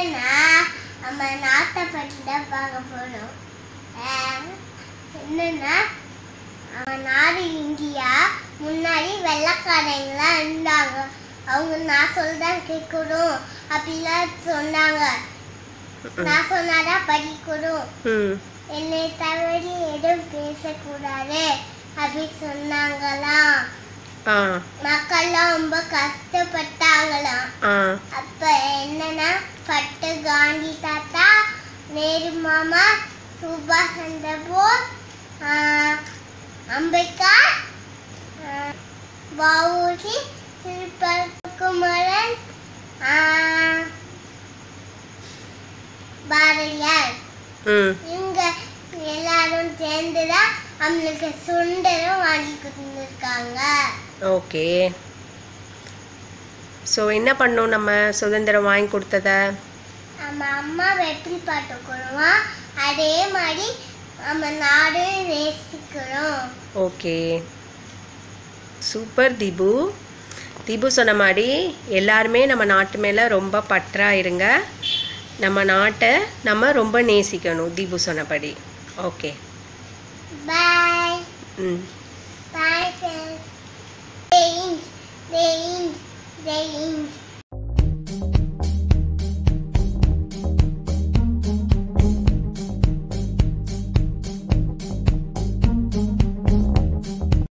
என்னன்னா நம்ம நாட்டை பற்றி தான் பார்க்க போறோம் ஆஹ், என்னன்னா நம்ம நாடு இந்தியா முன்னாடி வெள்ளக்காரங்களாம் இருந்தாங்க அவங்க நான் சொல்றதான் கேட்கணும் அப்படிலாம் சொன்னாங்க நான் சொன்னாதான் படிக்கணும் ம் என்னை தவறி எதுவும் பேசக்கூடாது அப்படி சொன்னாங்களாம் ஆ மக்கள்லாம் ரொம்ப கஷ்டப்பட்டாங்களாம் ஆ அப்ப என்னன்னா பட்டு காந்தி தாத்தா நேரு மாமா சுபாஷ் சந்திர போஸ் ஆஹ், அம்பேத்கர் ஆஹ், வஉசி சிறுபகுமரன் ஆஹ், பாரதியார் ம் இவங்க எல்லாரும் சேர்ந்துதான் நம்மளுக்கு சுண்டலும் வாங்கி கொடுத்துருக்காங்க ஓகே ஸோ என்ன பண்ணோம் நம்ம சுதந்திரம் வாங்கி கொடுத்தத நம்ம அம்மா வெற்றி பார்த்துக்கணுமா அதே மாதிரி நம்ம நாடு நேசிக்கணும் ஓகே சூப்பர் தீபு தீபு சொன்ன மாதிரி எல்லாருமே நம்ம நாட்டு மேலே ரொம்ப பற்றா இருங்க நம்ம நாட்டை நம்ம ரொம்ப நேசிக்கணும் தீபு சொன்னபடி ஓகே பாய் ம் பாய் ஃப்ரெண்ட்ஸ் ஜெய் ஹிந்த் ஜெய் ஹிந்த் ஜெய் ஹிந்த்